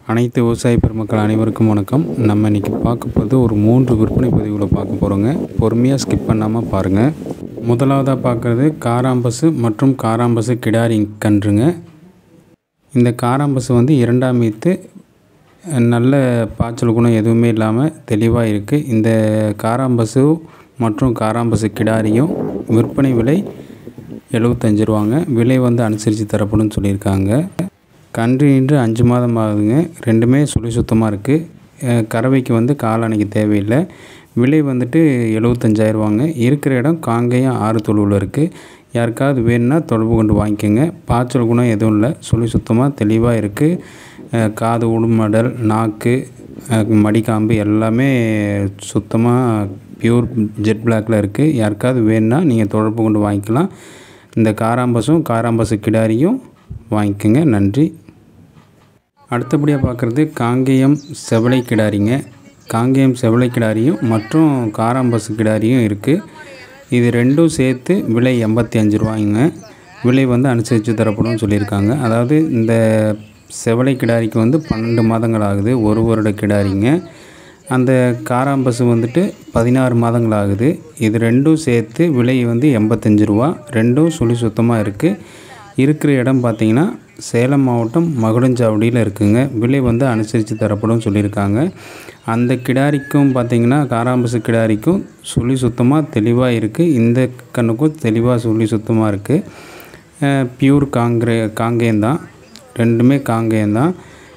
அனைத்து விவசாய பெருமக்கள் அனைவருக்கும் வணக்கம் நம்ம இன்றைக்கி பார்க்க போகிறது ஒரு மூன்று விற்பனை பதிவுகளை பார்க்க போகிறோங்க பொறுமையாக ஸ்கிப் பண்ணாமல் பாருங்கள் முதலாவதாக பார்க்குறது காராம்பசு மற்றும் காராம்பசு கிடாரி கன்றுங்க இந்த காராம்பசு வந்து இரண்டாம் ஈத்து நல்ல பாய்ச்சல் குணம் எதுவுமே இல்லாமல் தெளிவாக இருக்குது இந்த காராம்பசு மற்றும் காராம்பசு கிடாரியும் விற்பனை விலை எழுபத்தஞ்சு ரூபாங்க விலை வந்து அனுசரித்து தரப்படும்னு சொல்லியிருக்காங்க கன்று இன்று அஞ்சு மாதம் ஆகுதுங்க ரெண்டுமே சுழி சுத்தமாக இருக்குது கறவைக்கு வந்து காலணைக்கு தேவையில்லை விலை வந்துட்டு எழுபத்தஞ்சாயிரரூவாங்க இருக்கிற இடம் காங்கேயம் ஆறு தொழுவில் இருக்குது யாருக்காவது வேணும்னா தொடர்பு கொண்டு வாங்கிக்கோங்க பாய்ச்சல் குணம் எதுவும் இல்லை சுழி சுத்தமாக தெளிவாக இருக்குது காது உடுமடல் நாக்கு மடிக்காம்பு எல்லாமே சுத்தமாக பியூர் ஜெட் பிளாக்கில் இருக்குது யாருக்காவது வேணும்னா நீங்கள் தொடர்பு கொண்டு வாங்கிக்கலாம் இந்த காராம்பஸும் காராம்பஸு கிடாரியும் வாங்கிக்கோங்க நன்றி அடுத்தபடியாக பார்க்குறது காங்கேயம் செவலை கிடாரிங்க காங்கேயம் செவலை கிடாரியும் மற்றும் காராம்பசு கிடாரியும் இருக்குது இது ரெண்டும் சேர்த்து விலை எண்பத்தி அஞ்சு ரூபாய்ங்க விலை வந்து அனுசரித்து தரப்படும் சொல்லியிருக்காங்க அதாவது இந்த செவலை கிடாரிக்கு வந்து பன்னெண்டு மாதங்கள் ஆகுது ஒரு வருட கிடாரிங்க அந்த காராம்பசு வந்துட்டு பதினாறு மாதங்கள் ஆகுது இது ரெண்டும் சேர்த்து விலை வந்து எண்பத்தஞ்சு ரூபா ரெண்டும் சுழி சுத்தமாக இருக்குது இருக்கிற இடம் பார்த்திங்கன்னா சேலம் மாவட்டம் மகுடஞ்சாவடியில் இருக்குங்க விலை வந்து அனுசரித்து தரப்படும் சொல்லியிருக்காங்க அந்த கிடாரிக்கும் பார்த்திங்கன்னா காராம்பசு கிடாரிக்கும் சுழி சுத்தமாக தெளிவாக இருக்குது இந்த கண்ணுக்கும் தெளிவாக சுழி சுத்தமாக இருக்குது பியூர் காங்கிரே காங்கேயந்தான் ரெண்டுமே காங்கேயந்தான்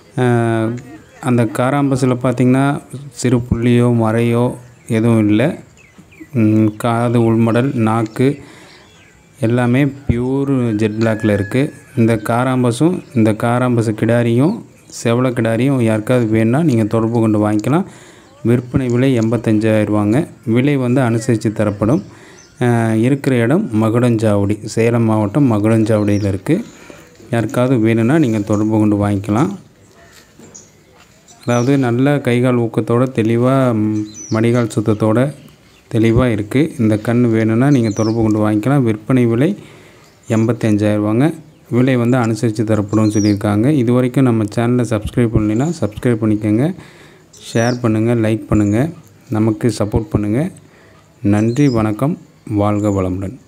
அந்த காராம்பஸில் பார்த்திங்கன்னா சிறு புள்ளியோ மறையோ எதுவும் இல்லை காது உள்மடல் நாக்கு எல்லாமே பியூர் ஜெட் பிளாக்கில் இருக்குது இந்த காராம்பஸும் இந்த காராம்பஸு கிடாரியும் செவல கிடாரியும் யாருக்காவது வேணுன்னா நீங்கள் தொடர்பு கொண்டு வாங்கிக்கலாம் விற்பனை விலை எண்பத்தஞ்சாயிரரூவாங்க விலை வந்து அனுசரித்து தரப்படும் இருக்கிற இடம் மகுடஞ்சாவடி சேலம் மாவட்டம் மகுடஞ்சாவடியில் இருக்குது யாருக்காவது வேணும்னா நீங்கள் தொடர்பு கொண்டு வாங்கிக்கலாம் அதாவது நல்ல கைகால் ஊக்கத்தோடு தெளிவாக மடிகால் சுத்தத்தோடு தெளிவாக இருக்குது இந்த கண் வேணும்னா நீங்கள் தொடர்பு கொண்டு வாங்கிக்கலாம் விற்பனை விலை எண்பத்தஞ்சாயிரரூவாங்க விலை வந்து அனுசரித்து தரப்படும் சொல்லியிருக்காங்க இது வரைக்கும் நம்ம சேனலை சப்ஸ்கிரைப் பண்ணலைன்னா சப்ஸ்கிரைப் பண்ணிக்கோங்க ஷேர் பண்ணுங்கள் லைக் பண்ணுங்கள் நமக்கு சப்போர்ட் பண்ணுங்கள் நன்றி வணக்கம் வாழ்க வளமுடன்